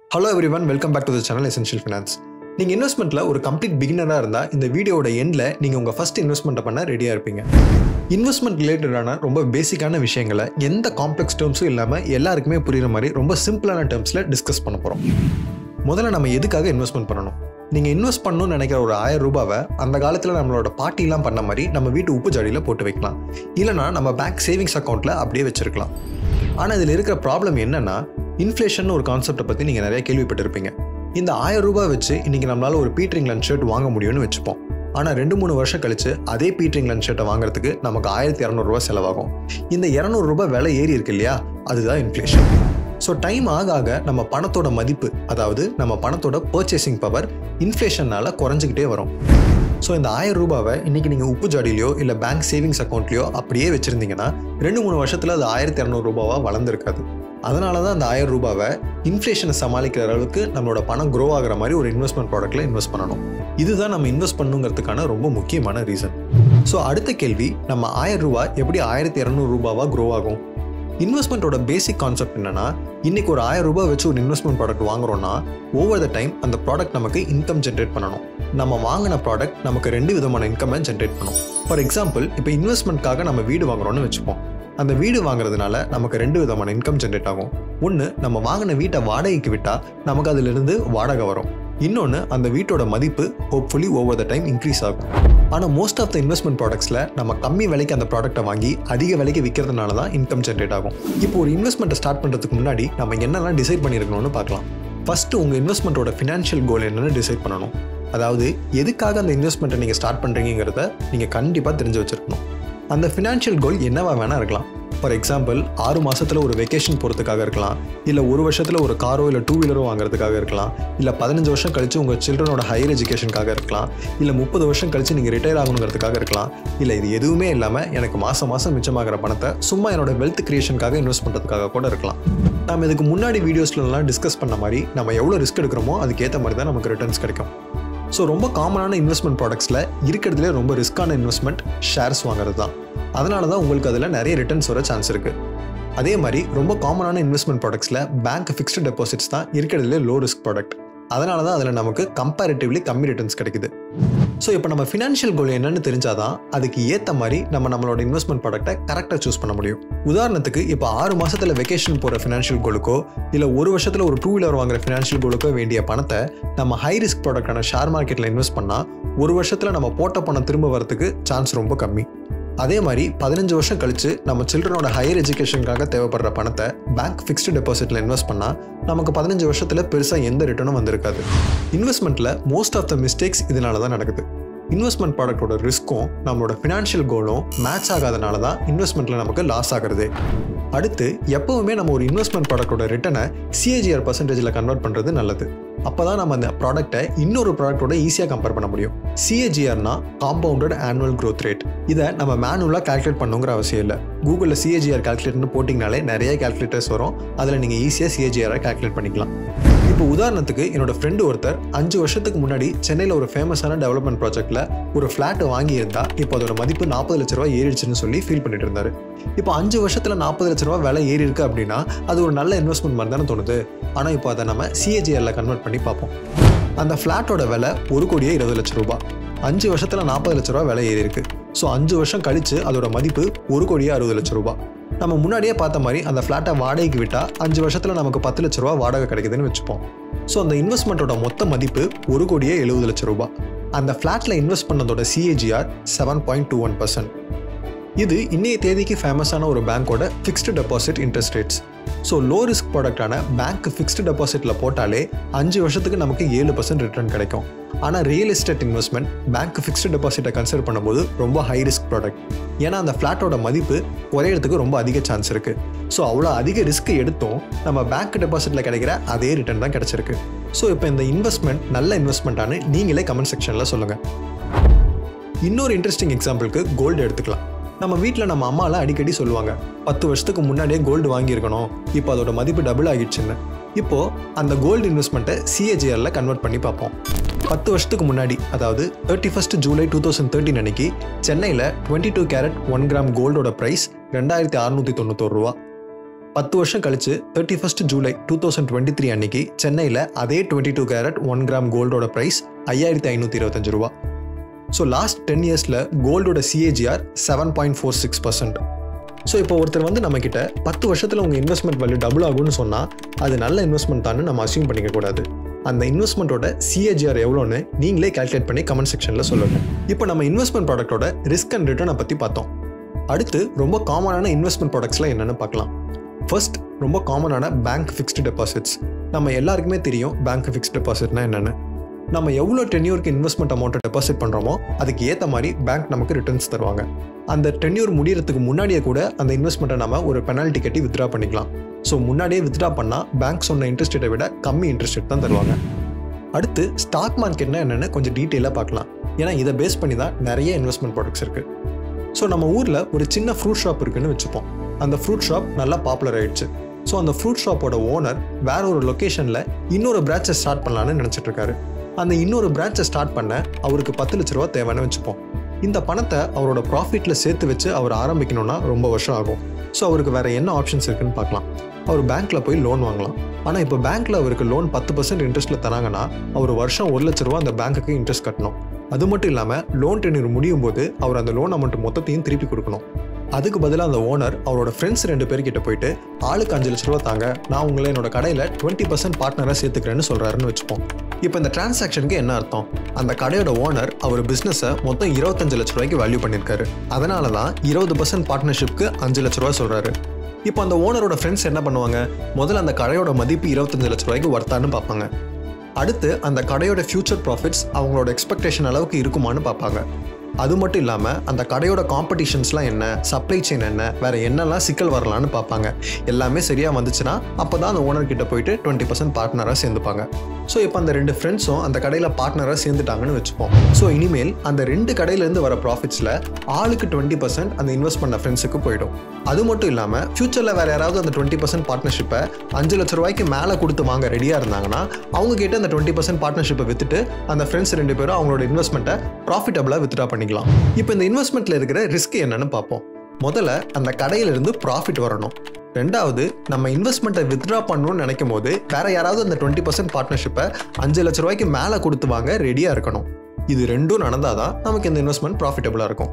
hello everyone welcome back to the channel essential finance நீங்கள் இன்வெஸ்ட்மெண்ட்டில் ஒரு complete பிகினராக இருந்தால் இந்த வீடியோட எண்டில் நீங்கள் உங்கள் ஃபஸ்ட் இன்வெஸ்ட்மெண்ட்டை பண்ண ரெடியாக இருப்பீங்க இன்வெஸ்ட்மெண்ட் ரிலேட்டடான ரொம்ப பேசிக்கான விஷயங்களை எந்த காம்ப்ளெக்ஸ் டேர்ம்ஸும் இல்லாமல் எல்லாருக்குமே புரியுற மாதிரி ரொம்ப சிம்பிளான டேர்ம்ஸில் டிஸ்கஸ் பண்ண போகிறோம் முதல்ல நம்ம எதுக்காக இன்வெஸ்ட்மெண்ட் பண்ணணும் நீங்கள் இன்வெஸ்ட் பண்ணணும்னு நினைக்கிற ஒரு ஆயிரம் ரூபாவை அந்த காலத்தில் நம்மளோட பாட்டிலாம் பண்ண மாதிரி நம்ம வீட்டு உப்பு ஜாடியில் போட்டு வைக்கலாம் இல்லைனா நம்ம பேங்க் சேவிங்ஸ் அக்கௌண்ட்டில் அப்படியே வச்சிருக்கலாம் ஆனால் இதில் இருக்கிற ப்ராப்ளம் என்னன்னா இன்ஃப்ளேஷன் ஒரு கான்செப்டை பற்றி நீங்கள் நிறைய கேள்விப்பட்டிருப்பீங்க இந்த ஆயிரம் ரூபாய் வச்சு இன்னைக்கு நம்மளால ஒரு பீட்ரிங் லஞ்ச் ஷர்ட் வாங்க முடியும்னு வச்சுப்போம் ஆனால் ரெண்டு மூணு வருஷம் கழிச்சு அதே பீட்ரிங் லஞ்ச் ஷர்ட்டை வாங்குறதுக்கு நமக்கு ஆயிரத்தி இரநூறுவா செலவாகும் இந்த இரநூறுபா விலை ஏறி இருக்கு இல்லையா அதுதான் இன்ஃப்ளேஷன் ஸோ டைம் ஆக ஆக நம்ம பணத்தோட மதிப்பு அதாவது நம்ம பணத்தோட பர்ச்சேசிங் பவர் இன்ஃப்ளேஷனால குறைஞ்சிக்கிட்டே வரும் ஸோ இந்த ஆயிரம் ரூபாவை இன்னைக்கு நீங்கள் உப்பு ஜாடியிலையோ இல்லை பேங்க் சேவிங்ஸ் அக்கௌண்ட்லையோ அப்படியே வச்சுருந்தீங்கன்னா ரெண்டு மூணு வருஷத்தில் அது ஆயிரத்தி இரநூறுபாவாக வளர்ந்துருக்காது அதனால தான் அந்த ஆயிரம் ரூபாவை இன்ஃப்ளேஷனை சமாளிக்கிற அளவுக்கு நம்மளோட பணம் க்ரோ ஆகிற மாதிரி ஒரு இன்வெஸ்ட்மெண்ட் ப்ராடக்ட்டில் இன்வெஸ்ட் பண்ணணும் இதுதான் நம்ம இன்வெஸ்ட் பண்ணுங்கிறதுக்கான ரொம்ப முக்கியமான ரீசன் ஸோ அடுத்த கேள்வி நம்ம ஆயிரம் ரூபாய் எப்படி ஆயிரத்தி இரநூறு ரூபாவாக க்ரோ ஆகும் இன்வெஸ்ட்மெண்ட்டோட பேசிக் கான்செப்ட் என்னன்னா இன்னைக்கு ஒரு ஆயிரம் ரூபாய் வச்சு ஒரு இன்வெஸ்ட்மெண்ட் ப்ராடக்ட் வாங்குறோம்னா ஓவர் த டைம் அந்த ப்ராடக்ட் நமக்கு இன்கம் ஜென்ரேட் பண்ணணும் நம்ம வாங்கின ப்ராடக்ட் நமக்கு ரெண்டு விதமான இன்கமை ஜென்ரேட் பண்ணும் ஃபார் எக்ஸாம்பிள் இப்போ இன்வெஸ்ட்மெண்ட்காக நம்ம வீடு வாங்குறோம்னு வச்சுப்போம் அந்த வீடு வாங்குறதுனால நமக்கு ரெண்டு விதமான இன்கம் ஜென்ரேட் ஆகும் ஒன்று நம்ம வாங்கின வீட்டை வாடகைக்கு விட்டால் நமக்கு அதிலிருந்து வாடகை வரும் இன்னொன்று அந்த வீட்டோட மதிப்பு hopefully over the time increase ஆகும் ஆனால் மோஸ்ட் ஆஃப் த இன்வெஸ்ட்மெண்ட் ப்ராடக்ட்ஸில் நம்ம கம்மி விலைக்கு அந்த ப்ராடக்ட்டை வாங்கி அதிக விலைக்கு விற்கிறதுனால தான் இன்கம் ஜென்ரேட் ஆகும் இப்போ ஒரு இன்வெஸ்ட்மெண்ட்டை ஸ்டார்ட் பண்ணுறதுக்கு முன்னாடி நம்ம என்னெல்லாம் டிசைட் பண்ணியிருக்கணும்னு பார்க்கலாம் ஃபஸ்ட்டு உங்கள் இன்வெஸ்ட்மெண்ட்டோட ஃபினான்ஷியல் கோல் என்னென்னு டிசைட் பண்ணணும் அதாவது எதுக்காக அந்த இன்வெஸ்ட்மெண்ட்டை நீங்கள் ஸ்டார்ட் பண்ணுறீங்கிறத நீங்கள் கண்டிப்பாக தெரிஞ்சு வச்சுருக்கணும் அந்த ஃபினான்ஷியல் கோல் என்னவா வேணால் இருக்கலாம் ஃபார் எக்ஸாம்பிள் ஆறு மாதத்தில் ஒரு வெக்கேஷன் போகிறதுக்காக இருக்கலாம் இல்லை ஒரு வருஷத்தில் ஒரு காரோ இல்லை டூ வீலரோ வாங்குறதுக்காக இருக்கலாம் இல்லை பதினஞ்சு வருஷம் கழிச்சு உங்கள் சில்ட்ரனோட ஹையர் எஜுகேஷனுக்காக இருக்கலாம் இல்லை முப்பது வருஷம் கழிச்சு நீங்கள் ரிட்டையர் ஆகணுங்கிறதுக்காக இருக்கலாம் இல்லை இது எதுவுமே இல்லாமல் எனக்கு மாதம் மாதம் மிச்சமாகிற பணத்தை சும்மா என்னோட வெல்த் கிரியேஷனுக்காக இன்வெஸ்ட் பண்ணுறதுக்காக கூட இருக்கலாம் நம்ம இதுக்கு முன்னாடி வீடியோஸ்லலாம் டிஸ்கஸ் பண்ண மாதிரி நம்ம எவ்வளோ ரிஸ்க் எடுக்கிறோமோ அதுக்கேற்ற மாதிரி தான் நமக்கு ரிட்டர்ன்ஸ் கிடைக்கும் ஸோ ரொம்ப காமனான இன்வெஸ்ட்மெண்ட் ப்ராடக்ட்ஸில் இருக்கிறதுலே ரொம்ப ரிஸ்க்கான இன்வெஸ்ட்மெண்ட் ஷேர்ஸ் வாங்குறது தான் அதனால தான் உங்களுக்கு அதில் நிறைய ரிட்டர்ன்ஸ் வர சான்ஸ் இருக்குது அதே மாதிரி ரொம்ப காமனான இன்வெஸ்ட்மெண்ட் ப்ராடக்ட்ஸில் பேங்க் ஃபிக்ஸ்டு டெபாசிட்ஸ் தான் இருக்கிறதுலே லோ ரிஸ்க் ப்ராடக்ட் அதனால தான் அதில் நமக்கு கம்பேரிட்டிவ்லி கம்மி ரிட்டர்ன்ஸ் கிடைக்குது ஸோ இப்போ நம்ம ஃபினான்ஷியல் கோல் என்னன்னு தெரிஞ்சாதான் அதுக்கு ஏற்ற மாதிரி நம்ம நம்மளோட இன்வெஸ்ட்மெண்ட் ப்ராடக்ட்டை கரெக்டாக சூஸ் பண்ண முடியும் உதாரணத்துக்கு இப்போ ஆறு மாசத்துல வெக்கேஷன் போகிற ஃபினான்ஷியல் கோலுக்கோ இல்லை ஒரு வருஷத்தில் ஒரு டூ வீலர் வாங்குற ஃபினான்ஷியல் கோலுக்கோ வேண்டிய பணத்தை நம்ம ஹை ரிஸ்க் ப்ராடக்டான ஷேர் மார்க்கெட்டில் இன்வெஸ்ட் பண்ணால் ஒரு வருஷத்தில் நம்ம போட்ட பணம் திரும்ப வரதுக்கு சான்ஸ் ரொம்ப கம்மி அதே மாதிரி பதினஞ்சு வருஷம் கழிச்சு நம்ம சில்ட்ரனோட ஹையர் எஜுகேஷனுக்காக தேவைப்படுற பணத்தை பேங்க் ஃபிக்ஸ்டு டெபாசிட்ல இன்வெஸ்ட் பண்ணால் நமக்கு பதினஞ்சு வருஷத்தில் பெருசாக எந்த ரிட்டர்னும் வந்திருக்காது இன்வெஸ்ட்மெண்ட்டில் மோஸ்ட் ஆஃப் த மிஸ்டேக்ஸ் இதனால தான் நடக்குது இன்வெஸ்ட்மெண்ட் ப்ராடக்ட்டோட ரிஸ்க்கும் நம்மளோட ஃபினான்ஷியல் கோலும் மேட்ச் ஆகாதனால தான் இன்வெஸ்ட்மெண்ட்டில் நமக்கு லாஸ் ஆகுறது அடுத்து எப்பவுமே நம்ம ஒரு இன்வெஸ்ட்மெண்ட் ப்ராடக்ட்டோட ரிட்டனை சிஏஜிஆர் பர்சன்டேஜில் கன்வெர்ட் பண்ணுறது நல்லது அப்போ தான் நம்ம அந்த ப்ராடக்ட்டை இன்னொரு ப்ராடக்ட்டோட ஈஸியாக கம்பேர் பண்ண முடியும் சிஏஜிஆர்னா காம்பவுண்டட் ஆனுவல் growth ரேட் இதை நம்ம மேனுவலாக கால்குலேட் பண்ணுங்கிற அவசியம் இல்லை கூகுளில் சிஏஜிஆர் கால்குலேட்டர்னு போட்டிங்கனாலே நிறைய கால்குலேட்டர்ஸ் வரும் அதில் நீங்கள் ஈஸியாக சிஏஜிஆரை கால்குலேட் பண்ணிக்கலாம் இப்போ உதாரணத்துக்கு என்னோட ஃப்ரெண்டு ஒருத்தர் அஞ்சு வருஷத்துக்கு முன்னாடி சென்னையில் ஒரு ஃபேமஸான டெவலப்மெண்ட் ப்ராஜெக்ட்டில் ஒரு ஃப்ளாட் வாங்கியிருந்தா இப்போ அதோட மதிப்பு நாற்பது லட்ச ரூபா ஏறிடுச்சுன்னு சொல்லி ஃபீல் பண்ணிட்டு இருந்தாரு இப்போ அஞ்சு வருஷத்தில் நாற்பது லட்ச ரூபா விலை ஏறி இருக்கு அப்படின்னா அது ஒரு நல்ல இன்வெஸ்ட்மெண்ட் மாதிரி தானே தோணுது ஆனால் இப்போ அதை நம்ம சிஏஜிஆரில் கன்வெர்ட் பண்ணி பார்ப்போம் அந்த ஃப்ளாட்டோட விலை ஒரு கோடியே இருபது லட்ச ரூபாய் அஞ்சு வருஷத்தில் நாற்பது லட்ச ரூபா விலை ஏறி இருக்கு ஸோ அஞ்சு வருஷம் கழிச்சு அதோட மதிப்பு ஒரு கோடியே அறுபது லட்ச ரூபாய் நம்ம முன்னாடியே பார்த்த மாதிரி அந்த ஃப்ளாட்டை வாடகைக்கு விட்டால் அஞ்சு வருஷத்தில் நமக்கு பத்து லட்ச ரூபா வாடகை கிடைக்குதுன்னு வச்சுப்போம் ஸோ அந்த இன்வெஸ்ட்மெண்ட்டோட மொத்த மதிப்பு ஒரு கோடியே எழுபது லட்ச ரூபாய் அந்த ஃப்ளாட்டில் இன்வெஸ்ட் பண்ணதோட CAGR seven point two one percent இது இன்னைய தேதிக்கு ஃபேமஸான ஒரு பேங்க்கோட fixed deposit interest rates so low risk ப்ராடக்டான பேங்க் ஃபிக்ஸ்டு டெபாசிட்டில் போட்டாலே அஞ்சு வருஷத்துக்கு நமக்கு ஏழு பர்சன்ட் ரிட்டர்ன் கிடைக்கும் ஆனால் real estate investment bank fixed டெபாசிட்டை கன்சிடர் பண்ணும்போது ரொம்ப ஹை ரிஸ்க் ப்ராடக்ட் ஏன்னா அந்த ஃப்ளாட்டோட மதிப்பு குறையிறதுக்கு ரொம்ப அதிக சான்ஸ் இருக்குது ஸோ அவ்வளோ அதிக ரிஸ்க் எடுத்தும் நம்ம பேங்க் டெபாசிட்டில் கிடைக்கிற அதே ரிட்டர்ன் தான் கிடைச்சிருக்கு ஸோ இப்போ இந்த இன்வெஸ்ட்மெண்ட் நல்ல இன்வெஸ்ட்மெண்ட்டானு நீங்களே கமெண்ட் செக்ஷனில் சொல்லுங்கள் இன்னொரு இன்ட்ரெஸ்டிங் எக்ஸாம்பிளுக்கு கோல்டு எடுத்துக்கலாம் நம்ம வீட்டில் நம்ம அம்மாலாம் அடிக்கடி சொல்லுவாங்க பத்து வருஷத்துக்கு முன்னாடியே கோல்டு வாங்கியிருக்கணும் இப்போ அதோட மதிப்பு டபுள் ஆகிடுச்சுன்னு இப்போ அந்த கோல்டு இன்வெஸ்ட்மெண்ட்டை சிஏஜிஆரில் கன்வெர்ட் பண்ணி பார்ப்போம் பத்து வருஷத்துக்கு முன்னாடி அதாவது thirty first July two thousand thirteen அன்னைக்கு சென்னையில் twenty two carat one gram கோல்டோட ப்ரைஸ் ரெண்டாயிரத்தி அறுநூற்றி தொண்ணூத்தோரு ரூபா பத்து வருஷம் கழிச்சு thirty first July two thousand twenty three அன்னைக்கு சென்னையில் அதே twenty two carat one gram கோல்டோட ப்ரைஸ் ஐயாயிரத்தி ஐநூற்றி இருபத்தஞ்சு ரூபா ஸோ லாஸ்ட் டென் இயர்ஸில் கோல்டோட CAGR seven point four six percent so இப்போ ஒருத்தர் வந்து நம்மக்கிட்ட பத்து வருஷத்தில் உங்கள் இன்வெஸ்ட்மெண்ட் வேல்யூ டபுள் ஆகும்னு சொன்னால் அது நல்ல இன்வெஸ்ட்மெண்ட் தான் நம்ம அசியூம் பண்ணிக்க கூடாது அந்த இன்வெஸ்ட்மெண்ட்டோட சிஏஜிஆர் எவ்வளோன்னு நீங்களே கால்குலேட் பண்ணி கமெண்ட் செக்ஷனில் சொல்லுங்கள் இப்போ நம்ம இன்வெஸ்ட்மெண்ட் ப்ராடக்ட்டோட ரிஸ்க் அண்ட் ரிட்டர்னை பற்றி பார்த்தோம் அடுத்து ரொம்ப காமனான இன்வெஸ்ட்மெண்ட் ப்ராடக்ட்ஸ்லாம் என்னென்னு பார்க்கலாம் ஃபர்ஸ்ட் ரொம்ப காமனான பேங்க் ஃபிக்ஸ்டு டெபாசிட்ஸ் நம்ம எல்லாருக்குமே தெரியும் பேங்க் ஃபிக்ஸ்ட் டெபாசிட்னா என்னென்னு நம்ம எவ்வளோ டென்யூருக்கு இன்வெஸ்ட்மெண்ட் அமௌண்ட்டை டெபாசிட் பண்ணுறோமோ அதுக்கு ஏற்ற மாதிரி பேங்க் நமக்கு ரிட்டர்ன்ஸ் தருவாங்க அந்த டென்யூர் முடியறதுக்கு முன்னாடியே கூட அந்த இன்வெஸ்ட்மெண்ட்டை நம்ம ஒரு பெனால்ட்டி கட்டி வித்ட்ரா பண்ணிக்கலாம் ஸோ முன்னாடியே வித்ட்ரா பண்ணால் பேங்க் சொன்ன இன்ட்ரெஸ்ட் ரேட்டை விட கம்மி இன்ட்ரெஸ்ட் ரேட் தான் தருவாங்க அடுத்து ஸ்டாக் மார்க்கெட்னா என்னென்னு கொஞ்சம் டீட்டெயிலாக பார்க்கலாம் ஏன்னா இதை பேஸ் பண்ணி தான் நிறைய இன்வெஸ்ட்மெண்ட் ப்ராடக்ட்ஸ் இருக்குது ஸோ நம்ம ஊரில் ஒரு சின்ன ஃப்ரூட் ஷாப் இருக்குன்னு வச்சுப்போம் அந்த ஃப்ரூட் ஷாப் நல்லா பாப்புலர் ஆயிடுச்சு ஸோ அந்த ஃப்ரூட் ஷாப்போட ஓனர் வேற ஒரு லொக்கேஷனில் இன்னொரு பிரான்ச்சை ஸ்டார்ட் பண்ணலான்னு நினச்சிட்டு இருக்காரு அந்த இன்னொரு பிரான்ச்சை ஸ்டார்ட் பண்ண அவருக்கு பத்து லட்ச ரூபா தேவைன்னு வச்சுப்போம் இந்த பணத்தை அவரோட ப்ராஃபிட்டில் சேர்த்து வச்சு அவர் ஆரம்பிக்கணும்னா ரொம்ப வருஷம் ஆகும் ஸோ அவருக்கு வேற என்ன ஆப்ஷன்ஸ் இருக்குன்னு பார்க்கலாம் அவர் பேங்க்கில் போய் லோன் வாங்கலாம் ஆனால் இப்போ பேங்க்கில் அவருக்கு லோன் பத்து பர்சன்ட் இன்ட்ரெஸ்ட்டில் தராங்கன்னா அவர் வருஷம் ஒரு லட்ச ரூபா அந்த பேங்க்குக்கு இன்ட்ரெஸ்ட் கட்டணும் அது மட்டும் இல்லாமல் லோன் டென்யூர் முடியும் போது அவர் அந்த லோன் அமௌண்ட் மொத்தத்தையும் திருப்பி கொடுக்கணும் அதுக்கு பதிலாக அந்த ஓனர் அவரோட ஃப்ரெண்ட்ஸ் ரெண்டு பேர்கிட்ட போயிட்டு ஆளுக்கு அஞ்சு லட்ச ரூபா தாங்க நான் உங்களை என்னோட கடையில் டுவெண்ட்டி பர்சன்ட் பார்ட்னராக சேர்த்துக்கிறேன்னு சொல்கிறாருன்னு வச்சுப்போம் இப்போ இந்த டிரான்சாக்ஷனுக்கு என்ன அர்த்தம் அந்த கடையோட ஓனர் அவர் பிஸ்னஸை மொத்தம் இருபத்தஞ்சு லட்ச ரூபாய்க்கு வேல்யூ பண்ணியிருக்காரு அதனால தான் இருபது பர்சன்ட் பார்ட்னர்ஷிப்க்கு அஞ்சு லட்ச ரூபா சொல்கிறாரு இப்போ அந்த ஓனரோட ஃப்ரெண்ட்ஸ் என்ன பண்ணுவாங்க முதல்ல அந்த கடையோட மதிப்பு இருபத்தஞ்சு லட்ச ரூபாய்க்கு ஒர்த்தான்னு பார்ப்பாங்க அடுத்து அந்த கடையோட ஃபியூச்சர் ப்ராஃபிட்ஸ் அவங்களோட எக்ஸ்பெக்டேஷன் அளவுக்கு இருக்குமான்னு பார்ப்பாங்க அது மட்டும் இல்லாமல் அந்த கடையோட காம்படிஷன்ஸ்லாம் என்ன சப்ளை செயின் என்ன வேற என்னெல்லாம் சிக்கல் வரலான்னு பார்ப்பாங்க எல்லாமே சரியாக வந்துச்சுன்னா அப்போ தான் அந்த ஓனர் கிட்ட போயிட்டு டுவெண்ட்டி பர்சன்ட் பார்ட்னராக சேர்ந்துப்பாங்க ஸோ இப்போ அந்த ரெண்டு ஃப்ரெண்ட்ஸும் அந்த கடையில் பார்ட்னராக சேர்ந்துட்டாங்கன்னு வச்சுப்போம் ஸோ இனிமேல் அந்த ரெண்டு கடையிலேருந்து வர ப்ராஃபிட்ஸில் ஆளுக்கு டுவெண்ட்டி பர்சன்ட் அந்த இன்வெஸ்ட் பண்ண ஃப்ரெண்ட்ஸுக்கு போயிடும் அது மட்டும் இல்லாமல் ஃபியூச்சரில் வேறு யாராவது அந்த டுவெண்ட்டி பர்சன்ட் பார்ட்னர்ஷிப்பை அஞ்சு லட்ச ரூபாய்க்கு மேலே கொடுத்து வாங்க ரெடியாக இருந்தாங்கன்னா அவங்க கிட்ட அந்த டுவெண்ட்டி பர்சன்ட் பார்ட்னர்ஷிப்பை வித்துட்டு அந்த ஃப்ரெண்ட்ஸ் ரெண்டு பேரும் அவங்களோட இன்வெஸ்ட்மெண்ட்டை ப்ராஃபிட்டபிளாக வித்ட்ரா பண்ணிக்கலாம் இப்போ இந்த இன்வெஸ்ட்மெண்ட்டில் இருக்கிற ரிஸ்க் என்னன்னு பார்ப்போம் முதல்ல அந்த கடையிலிருந்து ப்ராஃபிட் வரணும் ரெண்டாவது நம்ம இன்வெஸ்ட்மெண்ட்டை வித்ட்ரா பண்ணணும்னு நினைக்கும் போது வேற யாராவது அந்த டுவெண்ட்டி பர்சன்ட் பார்ட்னர்ஷிப்பை அஞ்சு லட்ச ரூபாய்க்கு மேலே கொடுத்து வாங்க ரெடியாக இருக்கணும் இது ரெண்டும் நடந்தாதான் நமக்கு இந்த இன்வெஸ்ட்மெண்ட் ப்ராஃபிட்டபுளாக இருக்கும்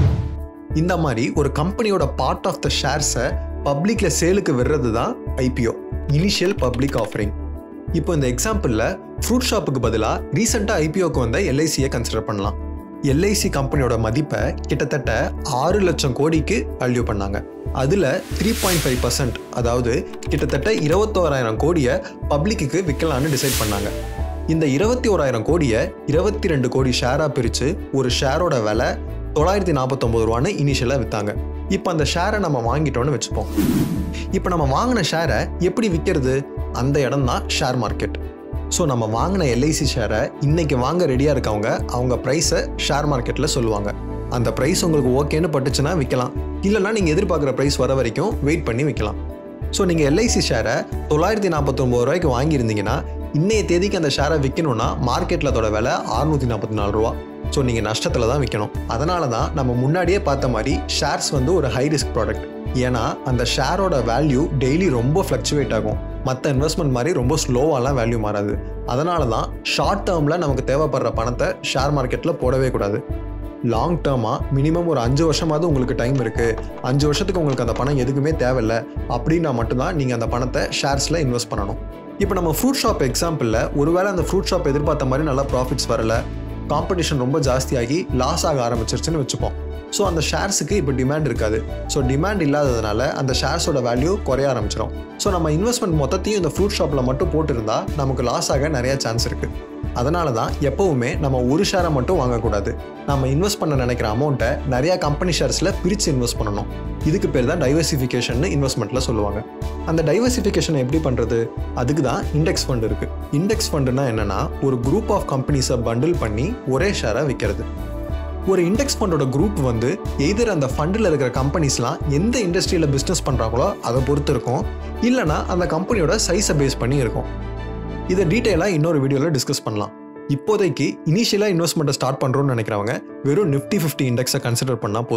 இந்த மாதிரி ஒரு கம்பெனியோட பார்ட் ஆஃப் த ஷேர்ஸை பப்ளிக்ல சேலுக்கு விடுறது தான் ஐபிஓ இனிஷியல் பப்ளிக் ஆஃபரிங் இப்போ இந்த எக்ஸாம்பிளில் ஃப்ரூட் ஷாப்புக்கு பதிலாக ரீசெண்டாக ஐபிஓக்கு வந்த எல்ஐசியை கன்சிடர் பண்ணலாம் எல்ஐசி கம்பெனியோட மதிப்பை கிட்டத்தட்ட ஆறு லட்சம் கோடிக்கு வேல்யூ பண்ணாங்க அதில் த்ரீ பாயிண்ட் ஃபைவ் பர்சன்ட் அதாவது கிட்டத்தட்ட இருபத்தோராயிரம் கோடியை பப்ளிக்கு விற்கலான்னு டிசைட் பண்ணாங்க இந்த இருபத்தி ஓராயிரம் கோடியை இருபத்தி ரெண்டு கோடி ஷேராக பிரித்து ஒரு ஷேரோட விலை தொள்ளாயிரத்தி நாற்பத்தொம்பது ரூபான்னு இனிஷியலாக விற்றாங்க இப்போ அந்த ஷேரை நம்ம வாங்கிட்டோம்னு வச்சுப்போம் இப்போ நம்ம வாங்கின ஷேரை எப்படி விற்கிறது அந்த இடம் தான் ஷேர் மார்க்கெட் ஸோ நம்ம வாங்கின எல்ஐசி ஷேரை இன்னைக்கு வாங்க ரெடியாக இருக்கவங்க அவங்க ப்ரைஸை ஷேர் மார்க்கெட்டில் சொல்லுவாங்க அந்த ப்ரைஸ் உங்களுக்கு ஓகேன்னு பட்டுச்சுன்னா விற்கலாம் இல்லைன்னா நீங்கள் எதிர்பார்க்குற ப்ரைஸ் வர வரைக்கும் வெயிட் பண்ணி விற்கலாம் ஸோ நீங்கள் எல்ஐசி ஷேரை தொள்ளாயிரத்தி நாற்பத்தொம்பது ரூபாய்க்கு வாங்கியிருந்தீங்கன்னா இன்னைய தேதிக்கு அந்த ஷேரை விற்கணும்னா மார்க்கெட்டில் அதோட விலை அறுநூற்றி நாற்பத்தி நாலு ரூபா ஸோ நீங்கள் நஷ்டத்தில் தான் விற்கணும் அதனால தான் நம்ம முன்னாடியே பார்த்த மாதிரி ஷேர்ஸ் வந்து ஒரு ஹை ரிஸ்க் ப்ராடக்ட் ஏன்னா அந்த ஷேரோட வேல்யூ டெய்லி ரொம்ப ஃப்ளக்சுவேட் ஆகும் மற்ற இன்வெஸ்ட்மெண்ட் மாதிரி ரொம்ப ஸ்லோவாலாம் வேல்யூ மாறாது அதனால தான் ஷார்ட் டேர்மில் நமக்கு தேவைப்படுற பணத்தை ஷேர் மார்க்கெட்டில் போடவே கூடாது லாங் டேர்மாக மினிமம் ஒரு அஞ்சு வருஷமாவது உங்களுக்கு டைம் இருக்குது அஞ்சு வருஷத்துக்கு உங்களுக்கு அந்த பணம் எதுக்குமே தேவையில்லை அப்படின்னா மட்டும்தான் நீங்கள் அந்த பணத்தை ஷேர்ஸில் இன்வெஸ்ட் பண்ணணும் இப்போ நம்ம ஃப்ரூட் ஷாப் எக்ஸாம்பிளில் ஒருவேளை அந்த ஃப்ரூட் ஷாப் எதிர்பார்த்த மாதிரி நல்லா ப்ராஃபிட்ஸ் வரல காம்படிஷன் ரொம்ப ஜாஸ்தியாகி லாஸ் ஆக ஆரம்பிச்சிருச்சுன்னு வச்சுப்போம் ஸோ அந்த ஷேர்ஸுக்கு இப்போ டிமாண்ட் இருக்காது ஸோ டிமாண்ட் இல்லாததுனால அந்த ஷேர்ஸோட வேல்யூ குறைய ஆரம்பிச்சிடும் ஸோ நம்ம இன்வெஸ்ட்மெண்ட் மொத்தத்தையும் இந்த ஃப்ரூட் ஷாப்பில் மட்டும் போட்டிருந்தா நமக்கு லாஸ் ஆக நிறைய சான்ஸ் இருக்குது அதனால தான் எப்போவுமே நம்ம ஒரு ஷேரை மட்டும் வாங்கக்கூடாது நம்ம இன்வெஸ்ட் பண்ண நினைக்கிற அமௌண்ட்டை நிறையா கம்பெனி ஷேர்ஸில் பிரித்து இன்வெஸ்ட் பண்ணணும் இதுக்கு பேர் தான் டைவர்சிஃபிகேஷன் இன்வெஸ்ட்மெண்ட்டில் சொல்லுவாங்க அந்த டைவர்சிஃபிகேஷனை எப்படி பண்ணுறது அதுக்கு தான் இண்டெக்ஸ் ஃபண்ட் இருக்குது இண்டெக்ஸ் ஃபண்டுனா என்னென்னா ஒரு குரூப் ஆஃப் கம்பெனிஸை பண்டில் பண்ணி ஒரே ஷேராக விற்கிறது ஒரு இண்டெக்ஸ் ஃபண்டோட குரூப் வந்து எய்தர் அந்த ஃபண்டில் இருக்கிற கம்பெனிஸ்லாம் எந்த இண்டஸ்ட்ரியில் பிஸ்னஸ் பண்ணுறாங்களோ அதை பொறுத்து இருக்கும் இல்லைனா அந்த கம்பெனியோட சைஸை பேஸ் பண்ணி இருக்கும் இதை டீட்டெயிலாக இன்னொரு வீடியோவில் டிஸ்கஸ் பண்ணலாம் இப்போதைக்கு இனிஷியலாக இன்வெஸ்ட்மெண்ட்டை ஸ்டார்ட் பண்ணுறோம்னு நினைக்கிறவங்க வெறும் நிஃப்டி ஃபிஃப்டி இண்டெக்ஸை கன்சிடர் பண்ணால் போதும்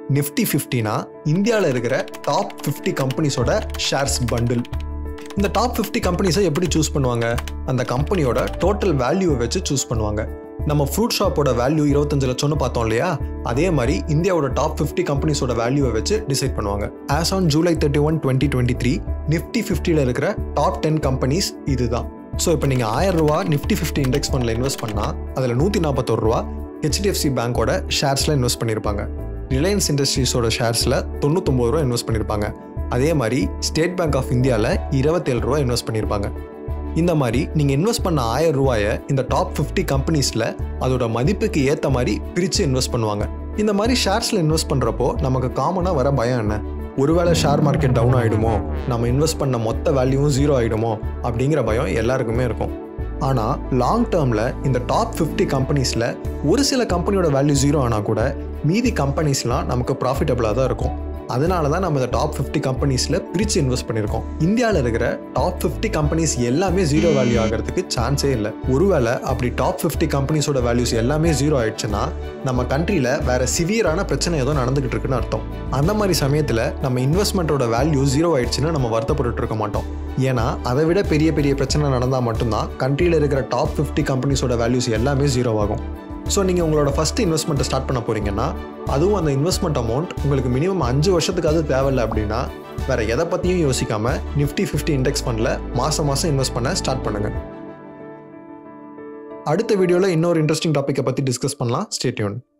நிஃப்டி ஃபிஃப்டினா இந்தியாவில் இருக்கிற டாப் ஃபிஃப்டி கம்பெனிஸோட ஷேர்ஸ் பண்டில் இந்த டாப் ஃபிஃப்டி கம்பெனிஸை எப்படி சூஸ் பண்ணுவாங்க அந்த கம்பெனியோட டோட்டல் வேல்யூவை வச்சு சூஸ் பண்ணுவாங்க நம்ம ஃப்ரூட் ஷாப்போட வேல்யூ இருபத்தஞ்சு லட்சம்னு பார்த்தோம் இல்லையா அதே மாதிரி இந்தியாவோட டாப் ஃபிஃப்டி கம்பெனிஸோட வேல்யூவை வச்சு டிசைட் பண்ணுவாங்க as on July thirty one twenty twenty three Nifty ஃபிஃப்டியில் இருக்கிற டாப் டென் கம்பெனிஸ் இதுதான் ஸோ இப்போ நீங்கள் ஆயிரம் ரூபா நிஃப்டி ஃபிஃப்டி இண்டெக்ஸ் ஃபண்டில் இன்வெஸ்ட் பண்ணால் அதில் நூற்றி நாற்பத்தோரு ரூபா ஹெச்டிஎஃப்சி பேங்கோட ஷேர்ஸில் இன்வெஸ்ட் பண்ணியிருப்பாங்க ரிலையன்ஸ் இண்டஸ்ட்ரீஸோட ஷேர்ஸில் தொண்ணூத்தொம்பது ரூபா இன்வெஸ்ட் பண்ணியிருப்பாங்க அதே மாதிரி ஸ்டேட் பேங்க் ஆஃப் இந்தியாவில் இருபத்தேழு ரூபா இன்வெஸ்ட் பண்ணியிருப்பாங்க இந்த மாதிரி நீங்கள் இன்வெஸ்ட் பண்ண ஆயிரம் ரூபாயை இந்த டாப் ஃபிஃப்டி கம்பெனிஸில் அதோட மதிப்புக்கு ஏற்ற மாதிரி பிரித்து இன்வெஸ்ட் பண்ணுவாங்க இந்த மாதிரி ஷேர்ஸில் இன்வெஸ்ட் பண்ணுறப்போ நமக்கு காமனாக வர பயம் என்ன ஒருவேளை ஷேர் மார்க்கெட் டவுன் ஆகிடுமோ நம்ம இன்வெஸ்ட் பண்ண மொத்த வேல்யூவும் ஜீரோ ஆகிடுமோ அப்படிங்கிற பயம் எல்லாருக்குமே இருக்கும் ஆனால் லாங் டேர்மில் இந்த டாப் ஃபிஃப்டி கம்பெனிஸில் ஒரு சில கம்பெனியோட வேல்யூ ஜீரோ ஆனால் கூட மீதி கம்பெனிஸ்லாம் நமக்கு ப்ராஃபிட்டபுளாக தான் இருக்கும் அதனால தான் நம்ம இந்த டாப் ஃபிஃப்டி கம்பெனிஸில் பிரித்து இன்வெஸ்ட் பண்ணியிருக்கோம் இந்தியாவில் இருக்கிற டாப் ஃபிஃப்டி கம்பெனிஸ் எல்லாமே ஜீரோ வேல்யூ ஆகிறதுக்கு சான்ஸே இல்லை ஒருவேளை அப்படி டாப் ஃபிஃப்டி கம்பெனிஸோட வேல்யூஸ் எல்லாமே ஜீரோ ஆயிடுச்சுன்னா நம்ம கண்ட்ரியில் வேற சிவியரான பிரச்சனை ஏதோ நடந்துகிட்டு இருக்குன்னு அர்த்தம் அந்த மாதிரி சமயத்தில் நம்ம இன்வெஸ்ட்மெண்ட்டோட வேல்யூ ஜீரோ ஆயிடுச்சுன்னு நம்ம வருத்தப்பட்டு இருக்க மாட்டோம் ஏன்னா அதை விட பெரிய பெரிய பிரச்சனை நடந்தால் மட்டும்தான் கண்ட்ரியில் இருக்கிற டாப் ஃபிஃப்டி கம்பெனிஸோட வேல்யூஸ் எல்லாமே ஜீரோ ஆகும் ஸோ நீங்கள் உங்களோட ஃபஸ்ட்டு இன்வெஸ்ட்மெண்ட்டை ஸ்டார்ட் பண்ண போகிறீங்கன்னா அதுவும் அந்த இன்வெஸ்ட்மெண்ட் அமௌண்ட் உங்களுக்கு மினிமம் அஞ்சு வருஷத்துக்காவது தேவையில்லை அப்படின்னா வேறு எதை பற்றியும் யோசிக்காமல் நிஃப்டி ஃபிஃப்டி இண்டெக்ஸ் ஃபண்டில் மாதம் மாதம் இன்வெஸ்ட் பண்ண ஸ்டார்ட் பண்ணுங்கள் அடுத்த வீடியோவில் இன்னொரு இன்ட்ரெஸ்டிங் டாப்பிக்கை பற்றி டிஸ்கஸ் பண்ணலாம் ஸ்டேட்யூன்